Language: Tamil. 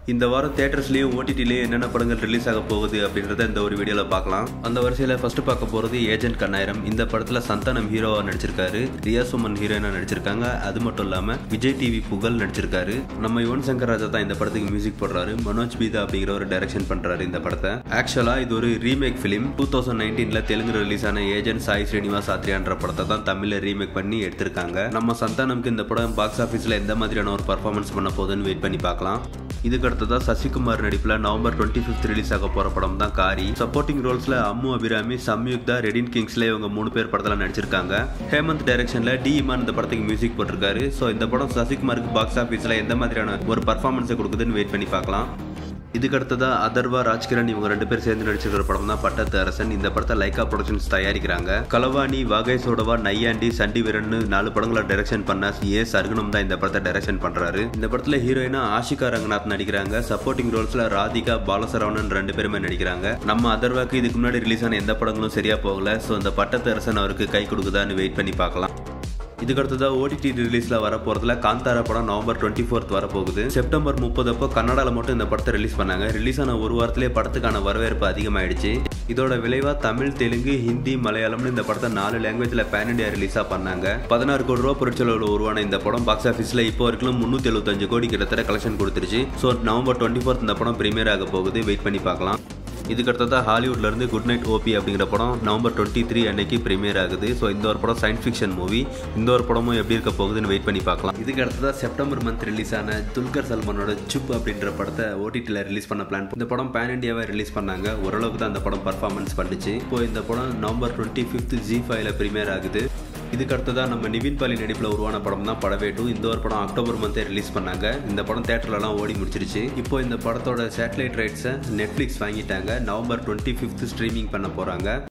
இந்த வாரம் தேட்டர்ஸ்லயும் ஓடிடிலையும் என்னென்ன படங்கள் ரிலீஸ் ஆக போகுது அப்படின்றத இந்த ஒரு வீடியோல பார்க்கலாம் அந்த வரிசையில ஃபர்ஸ்ட் பார்க்க போறது ஏஜென்ட் கண்ணாயிரம் இந்த படத்துல சந்தானம் ஹீரோவா நடிச்சிருக்காரு ரியா சுமன் ஹீரோயினா நடிச்சிருக்காங்க அது மட்டும் இல்லாம விஜய் டிவி புகழ் நடிச்சிருக்காரு நம்ம யுவன் சங்கர் ராஜா தான் இந்த படத்துக்கு மியூசிக் போடுறாரு மனோஜ் பீதா அப்படிங்கிற ஒரு டைரக்ஷன் பண்றாரு இந்த படத்தை ஆக்சுவலா இது ஒரு ரீமேக் ஃபிலிம் டூ தௌசண்ட் நைன்டீன்ல தெலுங்கு ரிலீஸ் ஆன ஏஜென்ட் சாய் ஸ்ரீனிவாஸ் ஆத்ரியான்ற படத்தை தான் தமிழ்ல ரீமேக் பண்ணி எடுத்திருக்காங்க நம்ம சந்தானம்க்கு இந்த படம் பாக்ஸ் ஆஃபீஸ்ல எந்த மாதிரியான ஒரு பர்ஃபார்மன்ஸ் பண்ண போகுதுன்னு வெயிட் பண்ணி பார்க்கலாம் இதுக்கு அடுத்ததா சசிகுமார் நடிப்புல நவம்பர் டுவெண்ட்டி ஃபிஃப்த் ரிலீஸ் ஆக போற படம் தான் காரி சப்போர்ட்டிங் ரோல்ஸ்ல அம்மு அபிராமி சம்யுக்தா ரெடின் கிங்ஸ்ல இவங்க மூணு பேர் படத்துல நடிச்சிருக்காங்க ஹேமந்த் டைரக்ஷன்ல டி இமான் இந்த படத்துக்கு மியூசிக் போட்டிருக்காரு ஸோ இந்த படம் சசிகுமாருக்கு பாக்ஸ் ஆஃபீஸ்ல எந்த மாதிரியான ஒரு பர்ஃபார்மன்ஸை கொடுக்குதுன்னு வெயிட் பண்ணி பார்க்கலாம் இதுக்கு அடுத்ததா அதர்வா ராஜ்கிரண் இவங்க ரெண்டு பேர் சேர்ந்து நடிச்சிருக்கிற படம் தான் பட்டத்து அரசன் இந்த படத்தை லைகா ப்ரொடக்ஷன்ஸ் தயாரிக்கிறாங்க கலவாணி வாகை சோடவா நையாண்டி சண்டி வீரன் நாலு படங்களை டைரக்ஷன் பண்ண ஏ சர்குணம் தான் இந்த படத்தை டைரக்ஷன் பண்றாரு இந்த படத்துல ஹீரோயினா ஆஷிகா ரங்கநாத் நடிக்கிறாங்க சப்போர்ட்டிங் ரோல்ஸ்ல ராதிகா பாலசரவணன் ரெண்டு பேருமே நடிக்கிறாங்க நம்ம அதர்வாக்கு இதுக்கு முன்னாடி ரிலீஸ் ஆன எந்த படங்களும் சரியா போகல ஸோ இந்த பட்டத்து அரசன் அவருக்கு கை கொடுக்குதான்னு வெயிட் பண்ணி பார்க்கலாம் இதுக்கு அடுத்ததாக ஓடிடி ரிலீஸ்ல வர போறதுல காந்தாரா படம் நவம்பர் டுவெண்ட்டி ஃபோர்த் வரப்போகுது செப்டம்பர் முப்பது அப்போ கன்னடால மட்டும் இந்த படத்தை ரிலீஸ் பண்ணாங்க ரிலீஸ் ஆன ஒரு வாரத்திலே படத்துக்கான வரவேற்பு அதிகமாயிடுச்சு இதோட விளைவா தமிழ் தெலுங்கு ஹிந்தி மலையாளம்னு இந்த படத்தை நாலு லாங்குவேஜ்ல பேன் இண்டியா ரிலீஸா பண்ணாங்க பதினாறு கோடி ரூபா பொருட்செலவில் உருவான இந்த படம் பாக்ஸ் ஆஃபீஸ்ல இப்போ வரைக்கும் முன்னூத்தி எழுபத்தஞ்சு கோடி கிட்டத்தட்ட கலெக்ஷன் கொடுத்துருச்சு ஸோ நவம்பர் டுவெண்ட்டி ஃபோர்த் இந்த படம் பிரீமியர் ஆக போகுது வெயிட் பண்ணி பார்க்கலாம் இதுக்கு அடுத்ததாக ஹாலிவுட்ல இருந்து குட் நைட் ஓபி அப்படிங்கிற படம் நவம்பர் டுவெண்ட்டி த்ரீ அன்னைக்கு பிரீமியர் ஆகுது ஸோ இந்த ஒரு படம் சயின்ஸ் ஃபிக்ஷன் மூவி இந்த ஒரு படமும் எப்படி இருக்க போகுதுன்னு வெயிட் பண்ணி பார்க்கலாம் இதுக்கு அடுத்ததாக செப்டம்பர் மந்த் ரிலீஸ் ஆன துல்கர் சல்மானோட சுப் அப்படின்ற படத்தை ஓடிடியில் ரிலீஸ் பண்ண பிளான் இந்த படம் பேன் இண்டியாவை ரிலீஸ் பண்ணாங்க ஓரளவுக்கு தான் அந்த படம் பர்ஃபார்மன்ஸ் பண்ணுச்சு இப்போ இந்த படம் நவம்பர் டுவெண்ட்டி ஃபிஃப்த் ஜி ஃபைவ்ல பிரீமியர் ஆகுது இதுக்கு அடுத்ததாக நம்ம நிவின் பாலி நடிப்பில் உருவான படம் தான் படவே டூ இந்த ஒரு படம் அக்டோபர் மந்தே ரிலீஸ் பண்ணாங்க இந்த படம் தேட்டர்லலாம் ஓடி முடிச்சிருச்சு இப்போ இந்த படத்தோட சேட்டலைட் ரைட்ஸை நெட்ஃப்ளிக்ஸ் வாங்கிட்டாங்க நவம்பர் டுவெண்ட்டி ஃபிஃப்த் ஸ்ட்ரீமிங் பண்ண போகிறாங்க